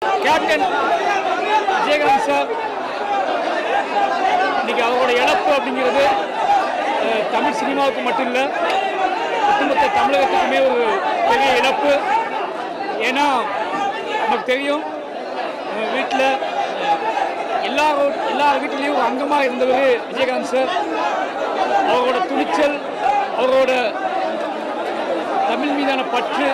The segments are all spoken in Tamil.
கேப்டன் விஜயகாந்த் சார் இன்னைக்கு அவரோட இழப்பு அப்படிங்கிறது அஹ், தமிழ் சினிமாவுக்கு மட்டும் இல்லை ஒட்டுமொத்த தமிழகத்துக்குமே ஒரு பெரிய இழப்பு ஏன்னா நமக்கு தெரியும் வீட்டில் எல்லா எல்லா வீட்டிலையும் ஒரு அங்கமாக இருந்தவர் விஜயகாந்த் சார் அவரோட துணிச்சல் அவரோட தமிழ் மீதான பற்று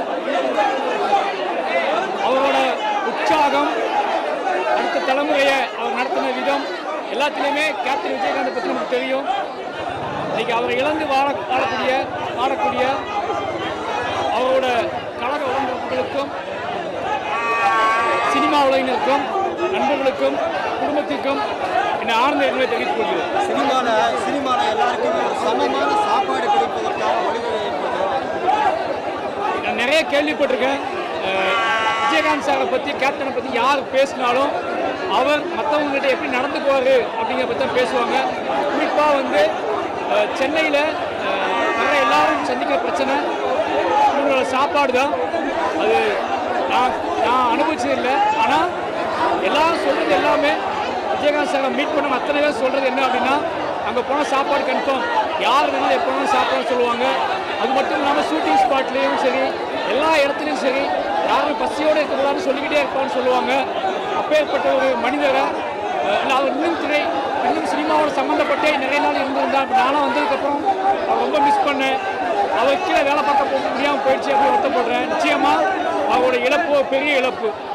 அவரோட உற்சாகம் அடுத்த தலைமுறையை அவர் நடத்தின விதம் எல்லாத்துலேயுமே கேப்டன் விஜயகாந்த் பற்றி நமக்கு தெரியும் இன்னைக்கு அவரை இழந்து வாழ வாழக்கூடிய வாழக்கூடிய அவரோட கழக உடம்புகளுக்கும் சினிமா உலகினருக்கும் நண்பர்களுக்கும் குடும்பத்திற்கும் என்னை ஆழ்ந்த எண்ணங்களை தெரிவித்துக் கொள்கிறேன் சினிமாவில் சினிமாவில் எல்லாருக்குமே ஒரு சமமான சாப்பாடு கிடைப்பதற்கான வழிவகை ஏற்படுத்தும் நான் நிறைய கேள்விப்பட்டிருக்கேன் அஹ், விஜயகாந்த் சாரை பற்றி கேப்டனை பற்றி யார் பேசினாலும் அவர் மற்றவங்ககிட்ட எப்படி நடந்துக்குவார் அப்படிங்கிற பற்றி தான் பேசுவாங்க குறிப்பாக வந்து சென்னையில் வர எல்லாரும் சந்திக்கிற பிரச்சனை இவங்களோட சாப்பாடு தான் அது நான் நான் அனுபவிச்சது இல்லை ஆனால் எல்லாரும் சொல்கிறது எல்லாமே விஜயகாந்த் சாரை மீட் பண்ண அத்தனை பேர் சொல்கிறது என்ன அப்படின்னா அங்கே போனால் சாப்பாடு கன்ஃபார்ம் யார் வேணாலும் எப்போ வேணாலும் சாப்பாடு சொல்லுவாங்க அது மட்டும் இல்லாமல் ஷூட்டிங் ஸ்பாட்லேயும் சரி எல்லா இடத்துலையும் சரி யாரும் பசியோடு இருக்கக்கூடாதுன்னு சொல்லிக்கிட்டே இருப்பான்னு சொல்லுவாங்க அப்பேற்பட்ட ஒரு மனிதரை அஹ், இல்லை அவர் இன்னும் துறை இன்னும் சினிமாவோட சம்மந்தப்பட்டே நிறைய நாள் இருந்திருந்தா அப்ப நானும் வந்ததுக்கப்புறம் அவர் ரொம்ப மிஸ் பண்ணேன் அவர் கீழே வேலை பார்க்க போக முடியாமல் போயிடுச்சு அப்படின்னு வருத்தப்படுறேன் நிச்சயமாக அவரோட இழப்பு ஒரு பெரிய இழப்பு